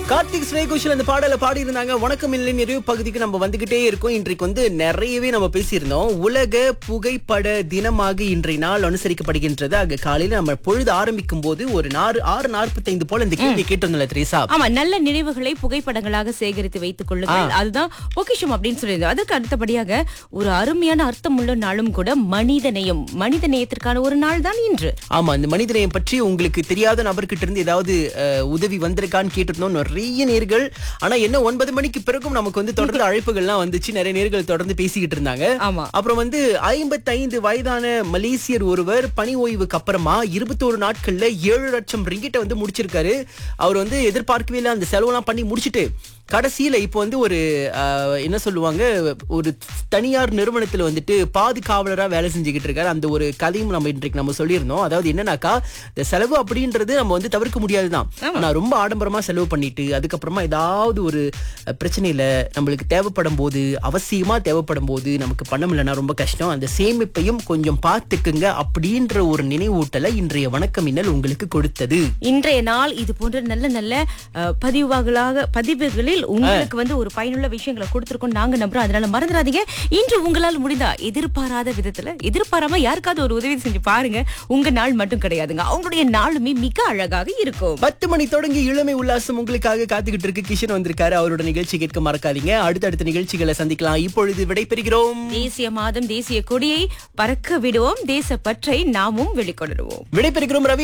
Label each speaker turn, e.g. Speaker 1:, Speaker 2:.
Speaker 1: கார்த்திக் ஸ்ரேகுஷல் அந்த பாடல பாடி இருந்தாங்க வணக்கம் இல்லை நிறைவு பகுதிக்கு நம்ம வந்துகிட்டே இருக்கோம் இன்றைக்கு வந்து நிறையவே நம்ம பேசியிருந்தோம் உலக புகைப்பட தினமாக இன்றைய நாள் அனுசரிக்கப்படுகின்றது ஆக காலையில நம்ம பொழுது ஆரம்பிக்கும் போது ஒரு நாறு ஆறு நாற்பத்தைந்து போல இந்த கேள்வி கேட்டிருந்தோம்ல திரேசா
Speaker 2: ஆமா நல்ல நினைவுகளை புகைப்படங்களாக சேகரித்து வைத்துக் கொள்ளுங்கள் அதுதான் பொக்கிஷம் அப்படின்னு சொல்லியிருந்தோம் அதுக்கு அடுத்தபடியாக ஒரு அருமையான அர்த்தமுள்ள நாளும் கூட மனித நேயம் மனித நேயத்திற்கான ஒரு நாள் தான் இன்று
Speaker 1: ஆமா இந்த மனிதநேயம் பற்றி உங்களுக்கு தெரியாத நபர்கிட்ட இருந்து ஏதாவது அஹ், உதவி வந்திருக்கான்னு கேட்டிருந்தோம் நிறைய நேர்கள் ஆனா என்ன ஒன்பது மணிக்கு பிறகும் நமக்கு வந்து தொடர்ந்து அழைப்புகள்லாம் வந்துச்சு நிறைய நேர்கள் தொடர்ந்து பேசிக்கிட்டு இருந்தாங்க
Speaker 2: ஆமா
Speaker 1: அப்புறம் வந்து ஐம்பத்தைந்து வயதான மலேசியர் ஒருவர் பணி ஓய்வுக்கு அப்புறமா இருபத்தோரு நாட்கள்ல ஏழு லட்சம் ரிங்கிட்ட வந்து முடிச்சிருக்காரு அவர் வந்து எதிர்பார்க்கவே இல்லை அந்த செலவெல்லாம் பண்ணி முடிச்சிட்டு கடைசியில இப்போ வந்து ஒரு ஆஹ், என்ன சொல்லுவாங்க ஒரு தனியார் நிறுவனத்துல வந்துட்டு பாதுகாவலரா வேலை செஞ்சுக்கிட்டு இருக்காரு அந்த ஒரு கதையும் நம்ம இன்றைக்கு நம்ம சொல்லியிருந்தோம் அதாவது என்னன்னாக்கா இந்த செலவு அப்படின்றது நம்ம வந்து தவிர்க்க முடியாதுதான் ஆனா ரொம்ப ஆடம்பரமா செலவு பண்ணிட்டு அதுக்கப்புறமா ஏதாவது ஒரு அஹ், பிரச்சனையில நம்மளுக்கு தேவைப்படும் போது அவசியமா தேவைப்படும் போது நமக்கு பணம் இல்லைன்னா ரொம்ப கஷ்டம் அந்த சேமிப்பையும் கொஞ்சம் பார்த்துக்குங்க அப்படின்ற ஒரு நினைவூட்டலை இன்றைய வணக்கம் இன்னல் உங்களுக்கு கொடுத்தது
Speaker 2: இன்றைய நாள் இது போன்ற நல்ல நல்ல அஹ், பதிவுகளாக பதிவுகளில் உங்களுக்கு வந்து ஒரு பயனுள்ள விஷயங்களை கொடுத்திருக்கோம் நாங்க நம்புறோம் அதனால மறந்துடாதீங்க இன்று உங்களால் முடிந்தா எதிர்பாராத விதத்துல எதிர்பாராம யாருக்காவது ஒரு உதவி செஞ்சு பாருங்க உங்க நாள் மட்டும் கிடையாதுங்க அவங்களுடைய நாளுமே மிக அழகாக இருக்கும்
Speaker 1: பத்து மணி தொடங்கி இளமை உல்லாசம் உங்களுக்காக காத்துக்கிட்டு இருக்கு கிஷன் வந்திருக்காரு அவரோட நிகழ்ச்சி கேட்க மறக்காதீங்க அடுத்தடுத்த நிகழ்ச்சிகளை சந்திக்கலாம் இப்பொழுது விடைபெறுகிறோம்
Speaker 2: தேசிய மாதம் தேசிய கொடியை பறக்க விடுவோம் தேச பற்றை நாமும் வெளிக்கொணருவோம்
Speaker 1: விடைபெறுகிறோம் ரவி